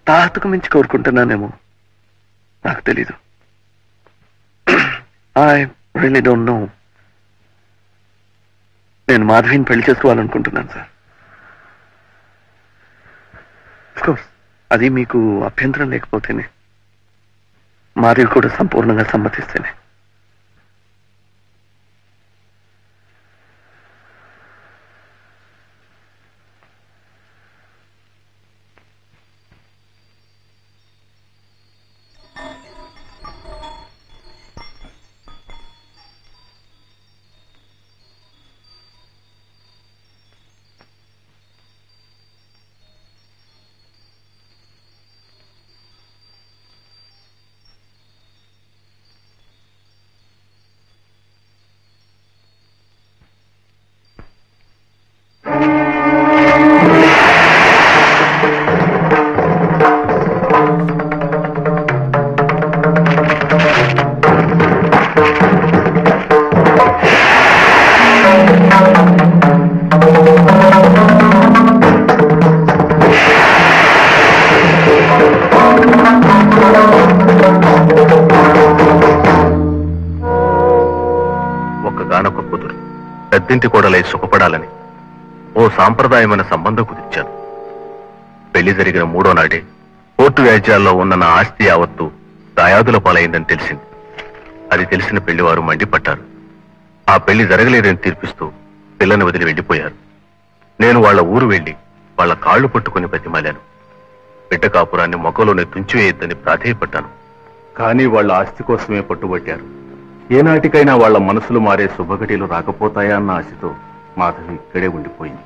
తాహతకు మించి కోరుకుంటున్నానేమో నాకు తెలీదు ఐ రియలీ డోంట్ నో నేను మాధవిని పెళ్లి చేసుకోవాలనుకుంటున్నాను సార్ కోర్స్ అది మీకు అభ్యంతరం లేకపోతేనే మాధవి కూడా సంపూర్ణంగా సమ్మతిస్తేనే ఒక్కగానొక్క కూతురు పెద్దింటి కోడలై సుఖపడాలని ఓ సాంప్రదాయమైన సంబంధం కుదిర్చాను పెళ్లి జరిగిన మూడో నాడే కోర్టు వ్యాజ్యాల్లో ఉన్న నా ఆస్తి యావత్తు దాయాదుల పాలైందని తెలిసింది అది తెలిసిన పెళ్లివారు మండిపట్టారు ఆ పెళ్లి జరగలేదని తీర్పిస్తూ పిల్లని వదిలి వెళ్లిపోయారు నేను వాళ్ళ ఊరు వెళ్లి వాళ్ళ కాళ్లు పట్టుకుని బతిమాలాను బిడ్డ కాపురాన్ని మొక్కలోనే తుంచివేయొద్దని ప్రాధేయపడ్డాను కానీ వాళ్ళ ఆస్తి కోసమే పట్టుబట్టారు ఏనాటికైనా వాళ్ళ మనసులు మారే శుభఘటీలు రాకపోతాయా అన్న ఆశతో మాధవి ఇక్కడే ఉండిపోయింది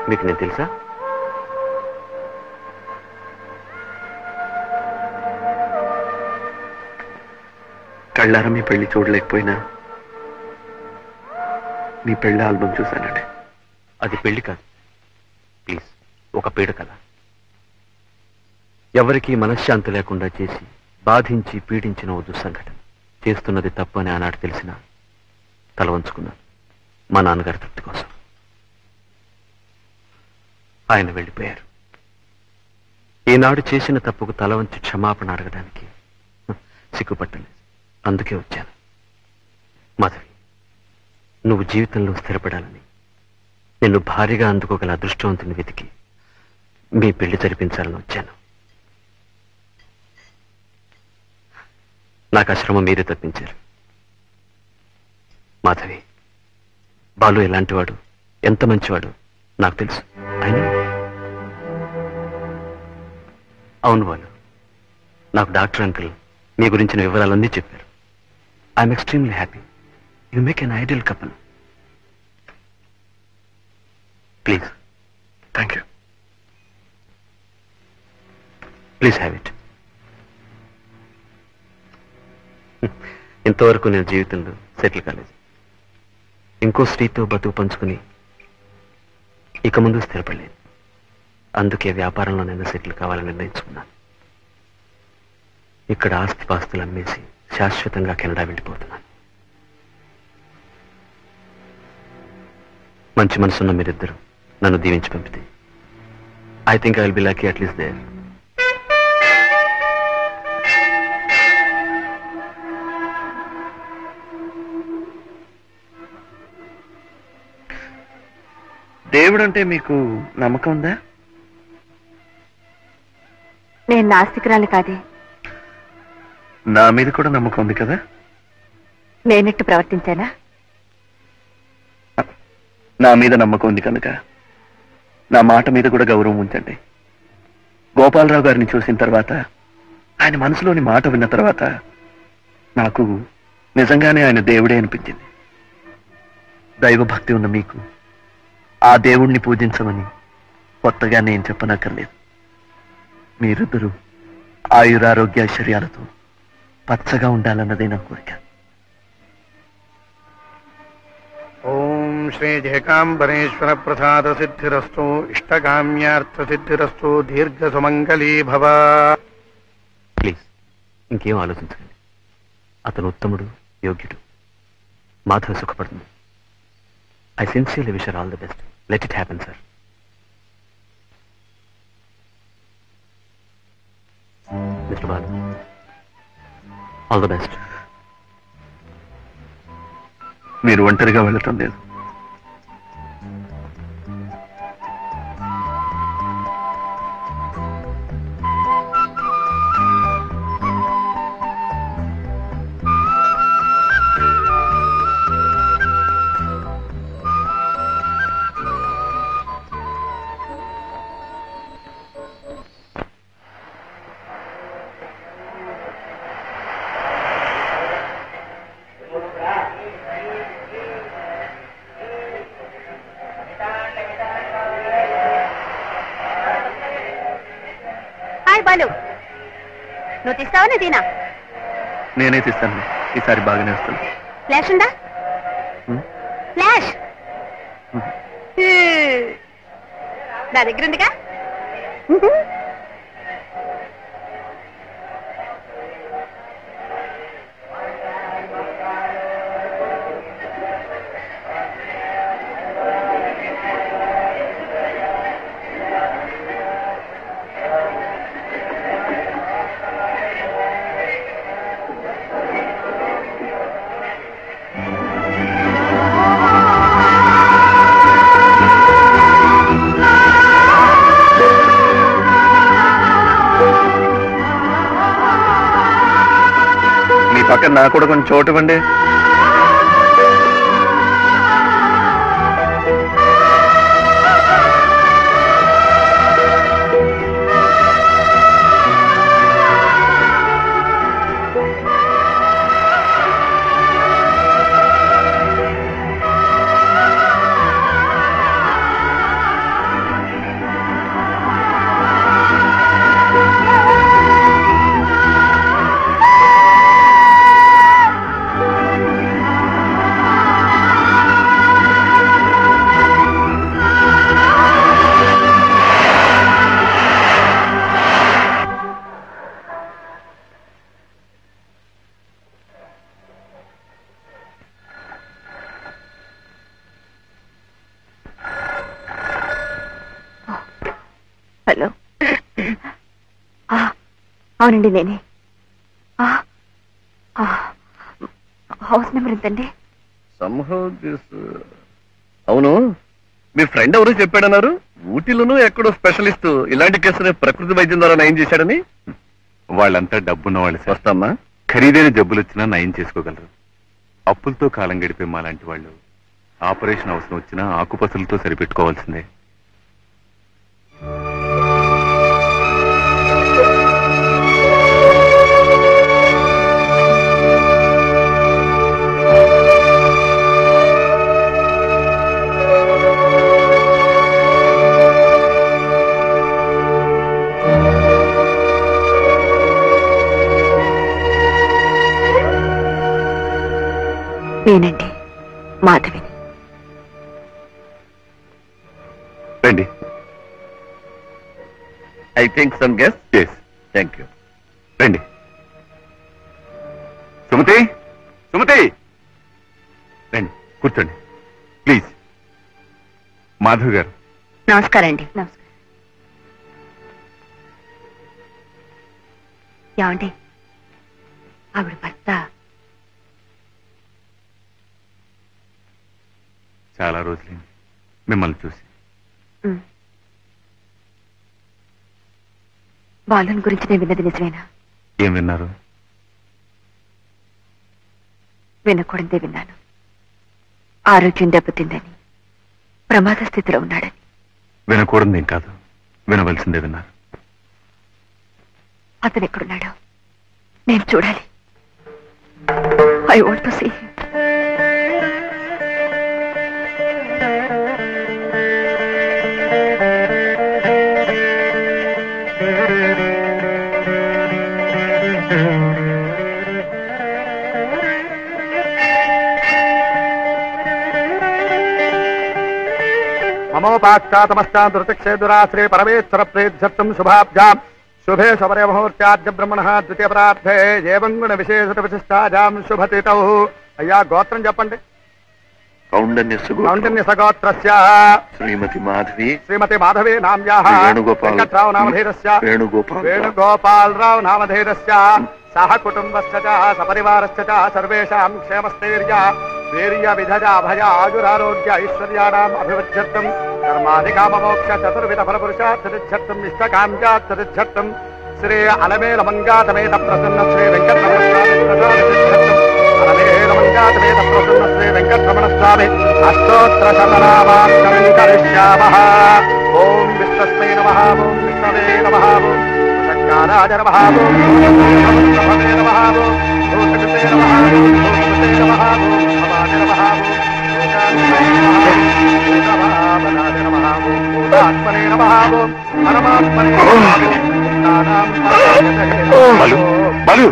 మీకు నేను తెలుసా కళ్ళారా మీ పెళ్లి చూడలేకపోయినా మీ పెళ్లి ఆల్బమ్ చూశానండి అది పెళ్లి కాదు ప్లీజ్ ఒక పీడ కథ ఎవరికీ మనశ్శాంతి లేకుండా చేసి బాధించి పీడించిన ఓ దుస్సంఘటన చేస్తున్నది తప్పు అని ఆనాడు తెలిసిన తల వంచుకున్నాను మా నాన్నగారి తృప్తి కోసం ఆయన వెళ్ళిపోయారు ఈనాడు చేసిన తప్పుకు తల వంచి క్షమాపణ అడగడానికి హ, సిగ్గుపట్టలేదు అందుకే వచ్చాను మాధవి నువ్వు జీవితంలో స్థిరపడాలని నిన్ను భారీగా అందుకోగల అదృష్టవంతుని వెతికి మీ పెళ్లి జరిపించాలని వచ్చాను నాకు ఆ శ్రమ మీరే తప్పించారు మాధవి బాలు ఎలాంటివాడు ఎంత మంచివాడు నాకు తెలుసు అయినా అవును బాలు నాకు డాక్టర్ అంకుల్ మీ గురించిన వివరాలన్నీ చెప్పారు I'm extremely happy you make an ideal couple please thank you please have it ఇంతవరకు నేను జీవితంలో సెటిల్ కాలేదు ఇంకో స్త్రీతో బతుకు పంచుకుని ఇక ముందు స్థిరపడలేదు అందుకే వ్యాపారంలో నేను సెటిల్ కావాలని నిర్ణయించుకున్నాను ఇక్కడ ఆస్తి పాస్తులు అమ్మేసి శాశ్వతంగా కెనడా వెళ్ళిపోతున్నాను మంచి మనసున్న మీరిద్దరు నన్ను దీవించి పంపితే I think I will be lucky at least there దేవుడు అంటే మీకు నమ్మకం ఉందా నేను నాస్తికురాలి కాదే నా మీద కూడా నమ్మకం ఉంది కదా లేనట్టు ప్రవర్తించానా నా మీద నమ్మకం ఉంది కనుక నా మాట మీద కూడా గౌరవం ఉంచండి గోపాలరావు గారిని చూసిన తర్వాత ఆయన మనసులోని మాట విన్న తర్వాత నాకు నిజంగానే ఆయన దేవుడే అనిపించింది దైవభక్తి ఉన్న మీకు ఆ దేవుణ్ణి పూజించమని కొత్తగా నేను చెప్పనక్కర్లేదు మీరిద్దరూ ఆయురారోగ్య ఐశ్వర్యాలతో పచ్చగా ఉండాలన్నదే నా కోరిక ఓం శ్రీ జయకాంబరేశ్వర ప్రసాద సిద్ధిరస్తు ఇష్టకామ్యార్థ సిద్ధిరస్తు దీర్ఘ సుమంగళీ భవ ప్లీజ్ ఇంకేం ఆలోచించకండి అతను ఉత్తముడు యోగ్యుడు మాధవ సుఖపడుతుంది I sincerely wish all the best let it happen sir mister Balu all the best మీరు ఒంటరిగా వెళ్ళటం లేదు హాయ్ బాలు నువ్వు తీస్తావా నేను తీనా నేనే తీస్తాను ఈసారి బాగానే వస్తాను ఫ్లాష్ ఉందా హ్మ్? ఫ్లాష్ హ్మ్. హ్మ్. నా దగ్గర ఉందిగా మీ పక్కన నాకు కూడా కొంచెం చోటు ఇవ్వండి హలో ఆ, అవునండి నేనే ఆ, ఆ, హౌస్ నెంబర్ ఎంతండి సంహౌ దిస్ అవును మీ ఫ్రెండ్ ఎవరు చెప్పాడన్నారు ఊటీలోనూ ఎక్కడో స్పెషలిస్ట్ ఇలాంటి కేసుని ప్రకృతి వైద్యం ద్వారా నయం చేశాడని వాళ్ళంతా డబ్బున్న వాళ్ళు సార్ వస్తామ్మా ఖరీదైన జబ్బులు వచ్చినా నయం చేసుకోగలరు అప్పులతో కాలం గడిపే మా లాంటి వాళ్ళు ఆపరేషన్ అవసరం వచ్చినా ఆకుపసలతో సరిపెట్టుకోవాల్సిందే నేనండి మాధవిని రండి I think some guess yes thank you రండి సుమతి సుమతి రండి కూర్చోండి ప్లీజ్ మాధవ్ గారు నమస్కారం అండి నమస్కారం ఏమండి ఆవిడ భర్త చాలా రోజులైంది మిమ్మల్ని చూసి ఉమ్. బాలుని గురించి నేను విన్నది నిజమేనా ఏం విన్నారు వినకూడదే విన్నాను ఆరోగ్యం దెబ్బతిందని ప్రమాద స్థితిలో ఉన్నాడని వినకూడదేం కాదు వినవలసిందే విన్నారు అతను ఎక్కడున్నాడో నేను చూడాలి ఐ వాంట్ టు సీ మమోపాక్షాతమష్టాదృతక్షేదురాశ్రే పరమేశ్వర ప్రేధ్యర్థం శుభాభ్యాం శుభే శబరే ముహూర్త్యాద్య బ్రహ్మణ ద్వితీయ ప్రార్థే ఏవం గుణ విశేషత విశిష్టాజాం శుభతితౌ అయ్యా గోత్రం చెప్పండి కౌండన్యస్సు కౌంటన్య సగోత్రస్య శ్రీమతి మాధవి శ్రీమతి మాధవే నామ్యాః శ్రీ వేణుగోపాల్ వెంకట్రావు నామధేరస్య వేణుగోపాల్ వేణుగోపాలరావు నామధేరస్య సహ కుటుంబస్య చ సపరివారస్య చ సర్వేషాం క్షేమస్థైర్య వీర్య విధజ అభయ ఆయురారోగ్య ఐశ్వర్యాణాం అభివృద్ధ్యర్థం కర్మాధికామమోక్ష చతుర్విధ ఫలపురుషార్థిర్థం ఇష్టకాంక్షార్థిర్థం శ్రీ అలమేల మంగాతమేత ప్రసన్న శ్రీ వెంకటరమణ స్వామి ప్రసాదిర్థం అలమేల మంగాతమేత ప్రసన్న శ్రీ వెంకటరమణ స్వామి అష్టోత్తర శతనామాక్షరం కరిష్యామః ఓం విష్ణస్మై నమః ఓం విష్ణవే నమః ఓం శంకరాజ నమః ఓం నమః నమః ఓం భూతకృతే నమః ఓం భూతకృతే నమః ఓం భవాయ నమః ఓం భూతాత్మనే నమః ఓం భూతభావనాయ నమః ఓం భూతాత్మనే నమః ఓం పరమాత్మనే నమః ఓం భూతానాం పరమాత్మనే బాలు నమః ఓం బాలు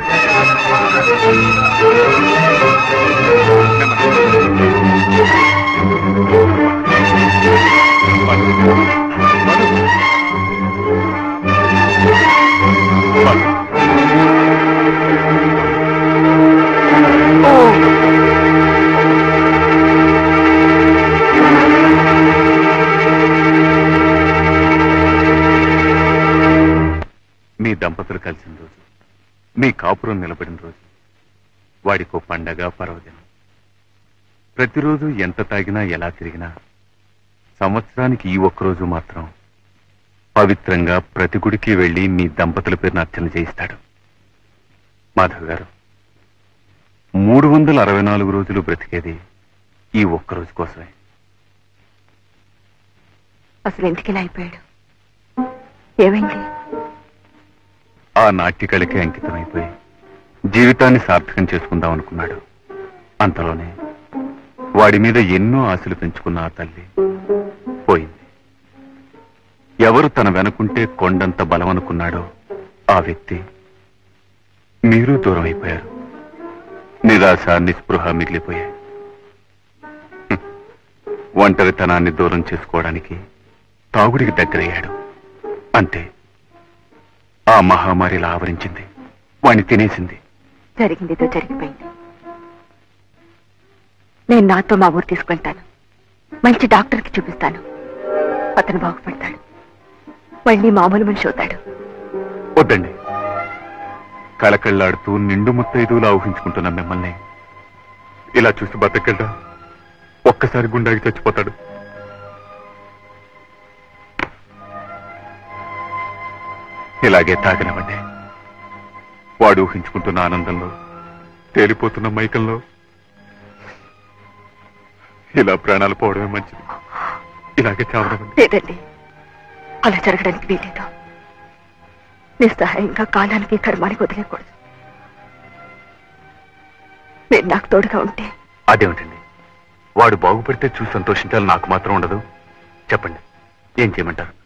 మీ దంపతులు కలిసిన రోజు మీ కాపురం నిలబడిన రోజు వాడికో పండగ పర్వదినం ప్రతిరోజు ఎంత తాగినా ఎలా తిరిగినా సంవత్సరానికి ఈ ఒక్కరోజు మాత్రం పవిత్రంగా ప్రతి గుడికి వెళ్లి మీ దంపతుల పేరున అర్చన చేయిస్తాడు మాధవ్ గారు మూడు వందల అరవై నాలుగు రోజులు బ్రతికేది ఈ ఒక్క రోజు కోసమే అసలు ఎందుకు ఇలా అయిపోయాడు ఏమైంది ఆ నాట్యకళకి అంకితమైపోయి జీవితాన్ని సార్థకం చేసుకుందాం అనుకున్నాడు అంతలోనే వాడి మీద ఎన్నో ఆశలు పెంచుకున్న ఆ తల్లి పోయింది ఎవరు తన వెనుకుంటే కొండంత బలం అనుకున్నాడో ఆ వ్యక్తి మీరు దూరం అయిపోయారు నిరాశ నిస్పృహ మిగిలిపోయాయి హ్మ్. ఒంటరితనాన్ని దూరం చేసుకోవడానికి తాగుడికి దగ్గరయ్యాడు అంతే ఆ మహామారిలా ఆవరించింది వాణ్ణి తినేసింది జరిగిందితో జరిగిపోయింది నేను నాతో మా ఊరు తీసుకెళ్తాను మంచి డాక్టర్కి చూపిస్తాను అతను బాగుపడతాడు మళ్ళీ మామూలు మనిషి అవుతాడు వద్దండి కళకళ్ళాడుతూ నిండు ముత్తైదువులా ఊహించుకుంటున్న మిమ్మల్ని ఇలా చూసి బతకగలరా ఒక్కసారి గుండాకి చచ్చిపోతాడు ఇలాగే తాగనివ్వండి వాడు ఊహించుకుంటున్న ఆనందంలో తేలిపోతున్న మైకంలో ఇలా ప్రాణాలు పోవడమే మంచిది ఇలాగే చావడమండి లేదండి అలా జరగడానికి వీలేదు నిస్సహాయంగా కాలానికి కర్మానికి వదిలేకూడదు మీరు నాకు తోడుగా ఉంటే అదేమిటండి వాడు బాగుపడితే చూసి సంతోషించాలి నాకు మాత్రం ఉండదు చెప్పండి ఏం చేయమంటారు